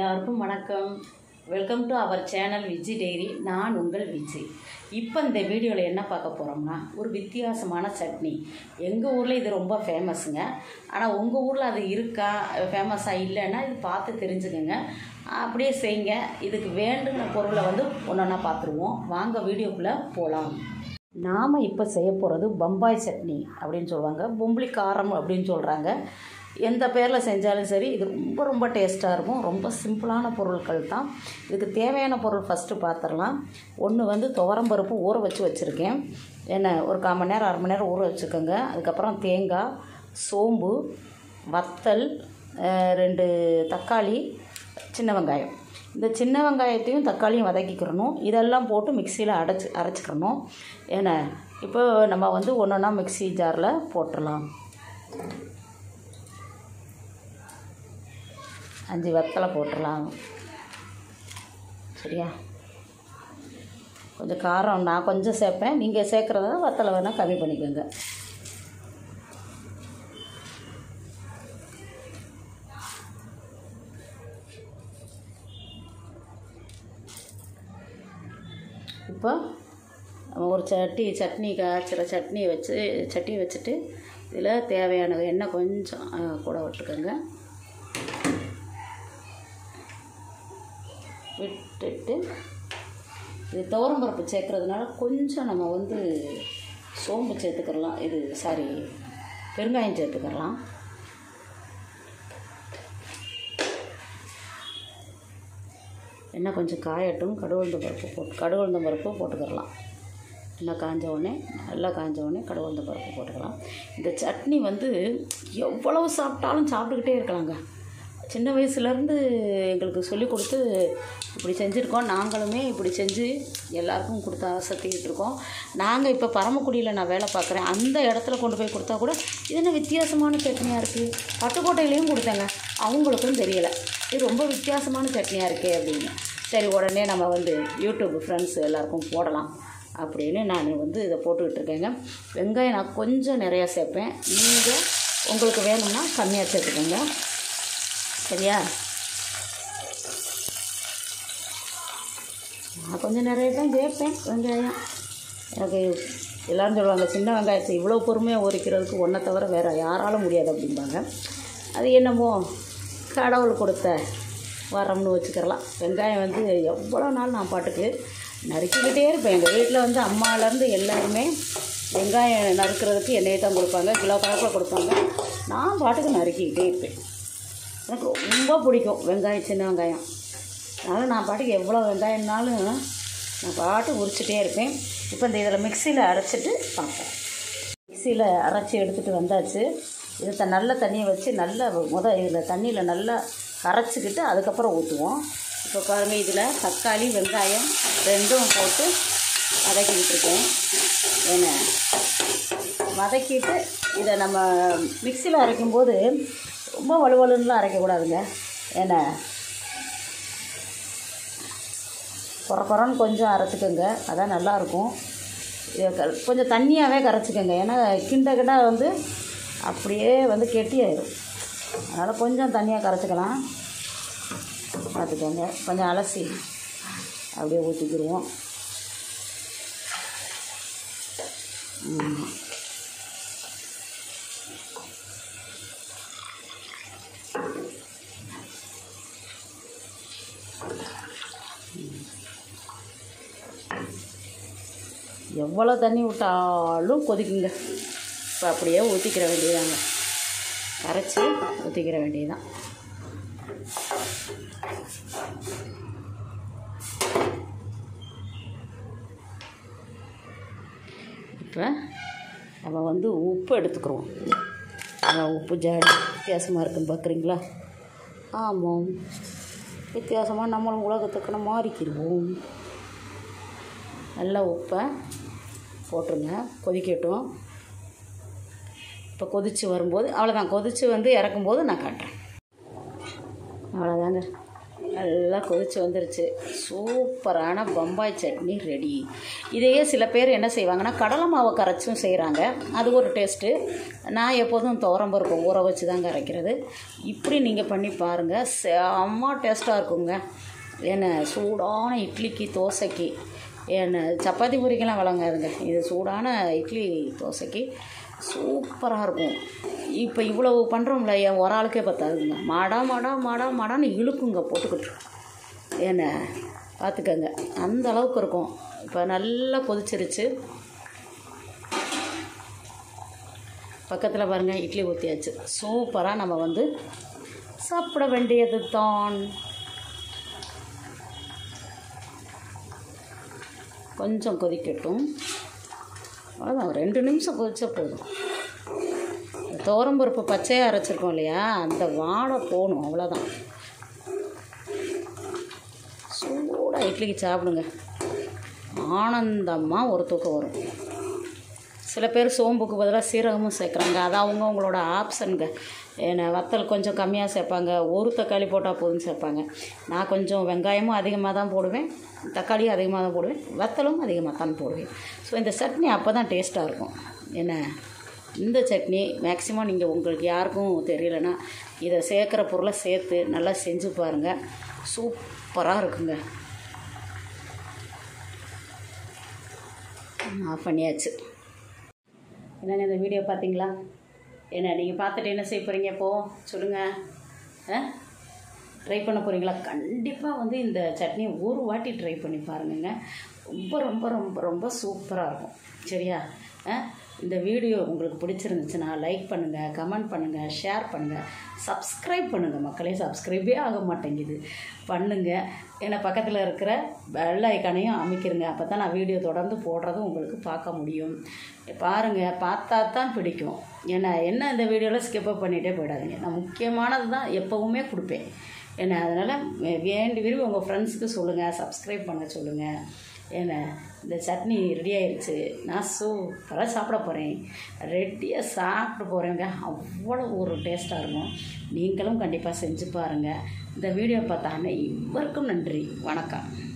எல்லாருக்கும் வணக்கம் welcome to our channel Viji dairy நான் உங்கள் விஜய் இப்போ இந்த வீடியோவில் என்ன பார்க்க போகிறோம்னா ஒரு வித்தியாசமான சட்னி எங்கள் ஊரில் இது ரொம்ப ஃபேமஸுங்க ஆனால் உங்கள் ஊரில் அது இருக்கா ஃபேமஸாக இல்லைன்னா இது பார்த்து தெரிஞ்சுக்கோங்க அப்படியே செய்யுங்க இதுக்கு வேண்டுங்கிற பொருளை வந்து ஒன்றா பார்த்துருவோம் வாங்க வீடியோக்குள்ளே போகலாம் நாம் இப்போ செய்ய போகிறது பம்பாய் சட்னி அப்படின்னு சொல்லுவாங்க பொம்பளி காரம் அப்படின்னு சொல்கிறாங்க எந்த பேரில் செஞ்சாலும் சரி இது ரொம்ப ரொம்ப டேஸ்ட்டாக இருக்கும் ரொம்ப சிம்பிளான பொருட்கள் தான் இதுக்கு தேவையான பொருள் ஃபஸ்ட்டு பார்த்துடலாம் ஒன்று வந்து துவரம்பருப்பு ஊற வச்சு வச்சுருக்கேன் என்ன ஒரு கால் மணி நேரம் அரை மணி நேரம் ஊற வச்சுக்கோங்க அதுக்கப்புறம் தேங்காய் சோம்பு வத்தல் அஹ், ரெண்டு தக்காளி சின்ன வெங்காயம் இந்த சின்ன வெங்காயத்தையும் தக்காளியும் வதக்கிக்கிறணும் இதெல்லாம் போட்டு மிக்சியில் அடைச்சி அரைச்சிக்கிறணும் ஏன்னா இப்போ நம்ம வந்து ஒன்று ஒன்றா மிக்ஸி ஜாரில் போட்டுடலாம் அஞ்சு வத்தலை போட்டுடலாம் சரியா கொஞ்சம் காரம் நான் கொஞ்சம் சேர்ப்பேன் நீங்கள் சேர்க்குறத வத்தலை வேணால் கம்மி பண்ணிக்கோங்க இப்போ நம்ம ஒரு சட்டி சட்னி காய்ச்சிற சட்னி வச்சு சட்டி வச்சுட்டு இதில் தேவையான எண்ணெய் கொஞ்சம் ஆ, கூட விட்டுக்கோங்க விட்டுட்டு இது துவரம்பருப்பு சேர்க்குறதுனால கொஞ்சம் நம்ம வந்து சோம்பு சேர்த்துக்கிறலாம் இது சாரி பெருங்காயம் சேர்த்துக்கிறலாம் எண்ணெய் கொஞ்சம் காயட்டும் கடுகுழுந்த பருப்பு போட்டு கடுகுழுந்த பருப்பு போட்டுக்கிறலாம் எண்ணெய் காஞ்ச உடனே நல்லா காஞ்ச உடனே கடுகுழுந்த பருப்பு போட்டுக்கலாம் இந்த சட்னி வந்து எவ்வளவு சாப்பிட்டாலும் சாப்பிட்டுக்கிட்டே இருக்கலாங்க சின்ன வயசுலேருந்து எங்களுக்கு சொல்லி கொடுத்து இப்படி செஞ்சுருக்கோம் நாங்களுமே இப்படி செஞ்சு எல்லாருக்கும் கொடுத்து ஆசைத்திக்கிட்டு இருக்கோம் நாங்கள் இப்போ பரமக்குடியில் நான் வேலை பார்க்குறேன் அந்த இடத்துல கொண்டு போய் கொடுத்தா கூட இது என்ன வித்தியாசமான சட்னியாக இருக்குது பட்டுக்கோட்டையிலையும் கொடுத்தேங்க அவங்களுக்கும் தெரியலை இது ரொம்ப வித்தியாசமான சட்னியாக இருக்கே அப்படின்னு சரி உடனே நம்ம வந்து யூடியூப் ஃப்ரெண்ட்ஸ் எல்லாருக்கும் போடலாம் அப்படின்னு நான் வந்து இதை போட்டுக்கிட்டு இருக்கேங்க வெங்காயம் நான் கொஞ்சம் நிறையா சேர்ப்பேன் நீங்கள் உங்களுக்கு வேணும்னா கம்மியாக சேர்த்துக்கோங்க சரியா நான் கொஞ்சம் நிறைய தான் சேர்ப்பேன் வெங்காயம் எனக்கு எல்லோரும் சொல்லுவாங்க சின்ன வெங்காயத்தை இவ்வளோ பொறுமையாக உரிக்கிறதுக்கு ஒன்றை தவிர வேறு யாராலும் முடியாது அப்படிம்பாங்க அது என்னமோ கடவுள் கொடுத்த வரம்னு வச்சுக்கிறலாம் வெங்காயம் வந்து எவ்வளோ நாள் நான் பாட்டுக்கு நறுக்கிக்கிட்டே இருப்பேன் எங்கள் வீட்டில் வந்து அம்மாலேருந்து எல்லாருமே வெங்காயம் நறுக்கிறதுக்கு எண்ணெயை தான் கொடுப்பாங்க கிலோ கணக்கில் கொடுப்பாங்க நான் பாட்டுக்கு நறுக்கிக்கிட்டே இருப்பேன் எனக்கு ரொம்ப பிடிக்கும் வெங்காயம் சின்ன வெங்காயம் அதனால் நான் பாட்டுக்கு எவ்வளோ வெங்காயம்னாலும் நான் பாட்டு உரிச்சிட்டே இருப்பேன் இப்போ இந்த இதில் மிக்சியில் அரைச்சிட்டு பார்ப்பேன் மிக்சியில் அரைச்சி எடுத்துகிட்டு வந்தாச்சு இதை த நல்ல தண்ணியை வச்சு நல்லா முத இதில் தண்ணியில் நல்லா கரைச்சிக்கிட்டு அதுக்கப்புறம் ஊற்றுவோம் இப்போ பாருங்கள் இதில் தக்காளி வெங்காயம் ரெண்டும் போட்டு வதக்கிக்கிட்டு இருக்கேன் என்ன வதக்கிட்டு இதை நம்ம மிக்சியில் அரைக்கும்போது ரொம்ப வலுவலுன்னுலாம் அரைக்கக்கூடாதுங்க ஏன்னா குற குறன்னு கொஞ்சம் அரைச்சிக்கோங்க அதான் நல்லாயிருக்கும் இதை க- கொஞ்சம் தண்ணியாகவே கரைச்சிக்கோங்க ஏன்னா கிண்ட கிண்ட வந்து அப்படியே வந்து கெட்டியாயிடும் அதனால் கொஞ்சம் தண்ணியாக கரைச்சிக்கலாம் பார்த்துக்கோங்க கொஞ்சம் அலசி அப்படியே ஊற்றிக்கிடுவோம் ம். எவ்வளோ தண்ணி விட்டாலும் கொதிக்குங்க இப்போ அப்படியே ஊற்றிக்கிற வேண்டியதாங்க கரைச்சி ஊற்றிக்கிற வேண்டியதுதான் இப்போ நம்ம வந்து உப்பு எடுத்துக்கிறோம் அதான் உப்பு ஜாடி வித்தியாசமாக இருக்குன்னு பார்க்குறீங்களா ஆமாம் வித்தியாசமாக நம்மளும் உலகத்துக்கு நம்ம மாறிக்கிடுவோம் நல்லா உப்பை போட்டுருங்க கொதிக்கட்டும் இப்போ கொதித்து வரும்போது அவ்வளோதான் கொதித்து வந்து இறக்கும்போது நான் காட்டுறேன் அவ்வளோதாங்க நல்லா கொதிச்சு வந்துருச்சு சூப்பரான பம்பாய் சட்னி ரெடி இதையே சில பேர் என்ன செய்வாங்கன்னா கடலை மாவை கரைச்சும் செய்கிறாங்க அது ஒரு டேஸ்ட்டு நான் எப்போதும் துவரம்பருப்பு ஊற வச்சு தான் கரைக்கிறது இப்படி நீங்கள் பண்ணி பாருங்கள் செம்ம டேஸ்ட்டாக இருக்குங்க என்ன சூடான இட்லிக்கு தோசைக்கு என்ன சப்பாத்தி பூரிக்கெல்லாம் வழங்காதுங்க இது சூடான இட்லி தோசைக்கு சூப்பராக இருக்கும் இப்போ இவ்வளவு பண்ணுறோம்ல என் ஒரு ஆளுக்கே பத்தாதுங்க மாடா மாடா மாடா மாடான்னு இழுக்குங்க போட்டுக்கிட்டு என்ன பார்த்துக்கங்க அந்த அளவுக்கு இருக்கும் இப்போ நல்லா கொதிச்சிருச்சு பக்கத்தில் பாருங்கள் இட்லி ஊற்றியாச்சு சூப்பராக நம்ம வந்து சாப்பிட வேண்டியது தான் கொஞ்சம் கொதிக்கட்டும் அவ்வளோதான் ஒரு ரெண்டு நிமிஷம் கொதிச்சா போதும் துவரம்பருப்பு பச்சையாக அரைச்சிருக்கோம் இல்லையா அந்த வாடை போகணும் அவ்வளோதான் சூடாக இட்லிக்கு சாப்பிடுங்க ஆனந்தமாக ஒரு தூக்கம் வரும் சில பேர் சோம்புக்கு பதிலாக சீரகமும் சேர்க்குறாங்க அது அவங்க அவங்களோட ஆப்ஷனுங்க ஏன்னா வத்தல் கொஞ்சம் கம்மியாக சேர்ப்பாங்க ஒரு தக்காளி போட்டால் போதும் சேர்ப்பாங்க நான் கொஞ்சம் வெங்காயமும் அதிகமாக தான் போடுவேன் தக்காளியும் அதிகமாக தான் போடுவேன் வத்தலும் அதிகமாக தான் போடுவேன் ஸோ இந்த சட்னி அப்போ தான் டேஸ்ட்டாக இருக்கும் என்ன இந்த சட்னி மேக்ஸிமம் நீங்கள் உங்களுக்கு யாருக்கும் தெரியலனா இதை சேர்க்குற பொருளை சேர்த்து நல்லா செஞ்சு பாருங்கள் சூப்பராக இருக்குங்க ஆஃப் பண்ணியாச்சு என்னங்க இந்த வீடியோ பார்த்தீங்களா என்ன நீங்கள் பார்த்துட்டு என்ன செய்ய போகிறீங்க இப்போது சொல்லுங்கள் ஆ ட்ரை பண்ண போகிறீங்களா கண்டிப்பாக வந்து இந்த சட்னி ஒரு வாட்டி ட்ரை பண்ணி பாருங்கங்க ரொம்ப ரொம்ப ரொம்ப ரொம்ப சூப்பராக இருக்கும் சரியா ஆ இந்த வீடியோ உங்களுக்கு பிடிச்சிருந்துச்சுன்னா லைக் பண்ணுங்கள் கமெண்ட் பண்ணுங்கள் ஷேர் பண்ணுங்கள் சப்ஸ்கிரைப் பண்ணுங்கள் மக்களே சப்ஸ்கிரைபே ஆக மாட்டேங்குது பண்ணுங்கள் ஏன்னா பக்கத்தில் இருக்கிற பெல் ஐக்கானையும் அமைக்கிறங்க அப்போ தான் நான் வீடியோ தொடர்ந்து போடுறதும் உங்களுக்கு பார்க்க முடியும் பாருங்கள் பார்த்தா தான் பிடிக்கும் ஏன்னா என்ன இந்த வீடியோவில் ஸ்கிப்பப் பண்ணிகிட்டே போயிடாதீங்க நான் முக்கியமானது தான் எப்போவுமே கொடுப்பேன் என்ன அதனால் வேண்டி விரும்பி உங்கள் ஃப்ரெண்ட்ஸுக்கு சொல்லுங்கள் சப்ஸ்கிரைப் பண்ண சொல்லுங்கள் ஏன்னா இந்த சட்னி ரெடி ஆயிருச்சு நான் சூப்பராக சாப்பிட போகிறேன் ரெடியாக சாப்பிட போகிறேங்க அவ்வளோ ஒரு டேஸ்ட்டாக இருக்கும் நீங்களும் கண்டிப்பாக செஞ்சு பாருங்கள் இந்த வீடியோ பார்த்தாங்க இவருக்கும் நன்றி வணக்கம்